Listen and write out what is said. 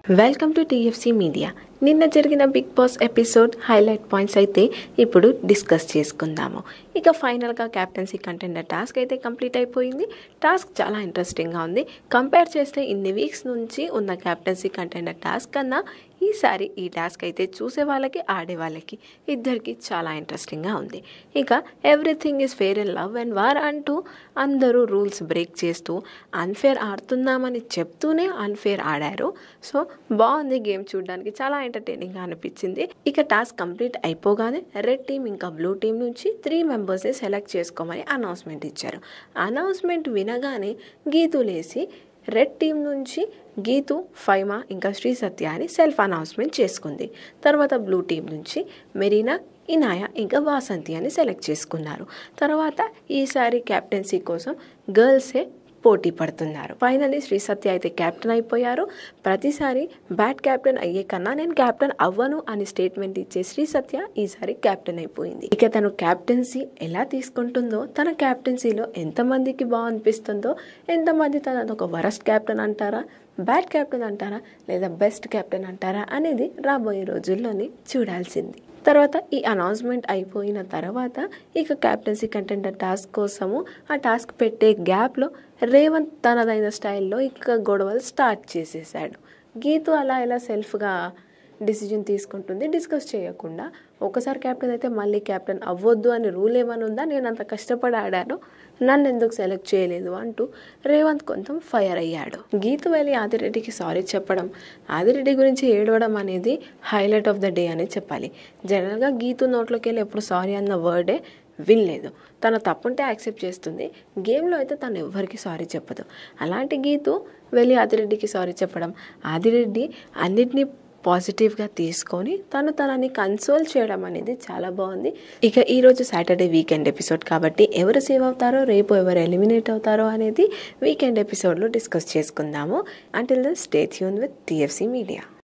welcome to TFC media నిన్న జరిగిన Big Boss episode highlight points అయితే ఇప్పుడు డిస్కస్ చేసుకుందాము ఇక ఫైనల్గా క్యాప్టెన్సీ కంటెండర్ టాస్క్ అయితే కంప్లీట్ అయిపోయింది టాస్క్ చాలా ఇంట్రెస్టింగ్గా ఉంది కంపేర్ చేస్తే ఇన్ని వీక్స్ నుంచి ఉన్న క్యాప్టెన్సీ కంటెండర్ టాస్క్ కన్నా ఈసారి ఈ టాస్క్ అయితే చూసే వాళ్ళకి ఆడే వాళ్ళకి ఇద్దరికి చాలా ఇంట్రెస్టింగ్గా ఉంది ఇక everything is fair and love and war అంటూ అందరూ రూల్స్ బ్రేక్ చేస్తూ అన్ఫేర్ ఆడుతున్నామని చెప్తూనే అన్ఫేర్ ఆడారు సో బాగుంది గేమ్ చూడడానికి చాలా ఎంటర్టైనింగ్గా అనిపించింది ఇక టాస్క్ కంప్లీట్ అయిపోగానే రెడ్ టీం ఇంకా బ్లూ టీం నుంచి త్రీ మెంబర్స్ని సెలెక్ట్ చేసుకోమని అనౌన్స్మెంట్ ఇచ్చారు అనౌన్స్మెంట్ వినగానే గీతులేసి రెడ్ టీం నుంచి గీతు ఫైమా ఇంకా శ్రీ సత్య అని సెల్ఫ్ అనౌన్స్మెంట్ చేసుకుంది తర్వాత బ్లూ టీం నుంచి మెరీనా ఇనాయ ఇంకా వాసంతి అని సెలెక్ట్ చేసుకున్నారు తర్వాత ఈసారి క్యాప్టెన్సీ కోసం గర్ల్సే పోటీ పడుతున్నారు ఫైనల్లీ శ్రీ సత్య అయితే క్యాప్టెన్ అయిపోయారు ప్రతిసారి బ్యాట్ క్యాప్టెన్ అయ్యే కన్నా నేను క్యాప్టెన్ అవ్వను అని స్టేట్మెంట్ ఇచ్చే శ్రీ సత్య ఈసారి క్యాప్టెన్ అయిపోయింది ఇక తను క్యాప్టెన్సీ ఎలా తీసుకుంటుందో తన క్యాప్టెన్సీలో ఎంతమందికి బాగా అనిపిస్తుందో ఎంతమంది తన ఒక వరస్ట్ క్యాప్టెన్ అంటారా బ్యాడ్ క్యాప్టెన్ అంటారా లేదా బెస్ట్ క్యాప్టెన్ అంటారా అనేది రాబోయే రోజుల్లోని చూడాల్సింది తర్వాత ఈ అనౌన్స్మెంట్ అయిపోయిన తర్వాత ఇక క్యాప్టెన్సీ కంటెండర్ టాస్క్ కోసము ఆ టాస్క్ పెట్టే గ్యాప్లో రేవంత్ తనదైన స్టైల్లో ఇక గొడవలు స్టార్ట్ చేసేసాడు గీతు అలా ఇలా సెల్ఫ్గా డిసిజన్ తీసుకుంటుంది డిస్కస్ చేయకుండా ఒకసారి క్యాప్టెన్ అయితే మళ్ళీ క్యాప్టెన్ అవ్వద్దు అని రూల్ ఏమైనా ఉందా నేను అంత కష్టపడి ఆడాను నన్ను ఎందుకు సెలెక్ట్ చేయలేదు అంటూ రేవంత్ కొంచెం ఫైర్ అయ్యాడు గీతు వెళ్ళి ఆదిరెడ్డికి సారీ చెప్పడం ఆదిరెడ్డి గురించి ఏడవడం అనేది హైలైట్ ఆఫ్ ద డే అని చెప్పాలి జనరల్గా గీతు నోట్లోకి వెళ్ళి ఎప్పుడు సారీ అన్న వర్డే వినలేదు తన తప్పుంటే యాక్సెప్ట్ చేస్తుంది గేమ్లో అయితే తను ఎవ్వరికి సారీ చెప్పదు అలాంటి గీతు వెళ్ళి ఆదిరెడ్డికి సారీ చెప్పడం ఆదిరెడ్డి అన్నిటినీ పాజిటివ్గా తీసుకొని తను తనని కన్సోల్ చేయడం అనేది చాలా బాగుంది ఇక ఈరోజు సాటర్డే వీకెండ్ ఎపిసోడ్ కాబట్టి ఎవరు సేవ్ అవుతారో రేపు ఎవరు ఎలిమినేట్ అవుతారో అనేది వీకెండ్ ఎపిసోడ్లో డిస్కస్ చేసుకుందాము until then stay tune with TFC media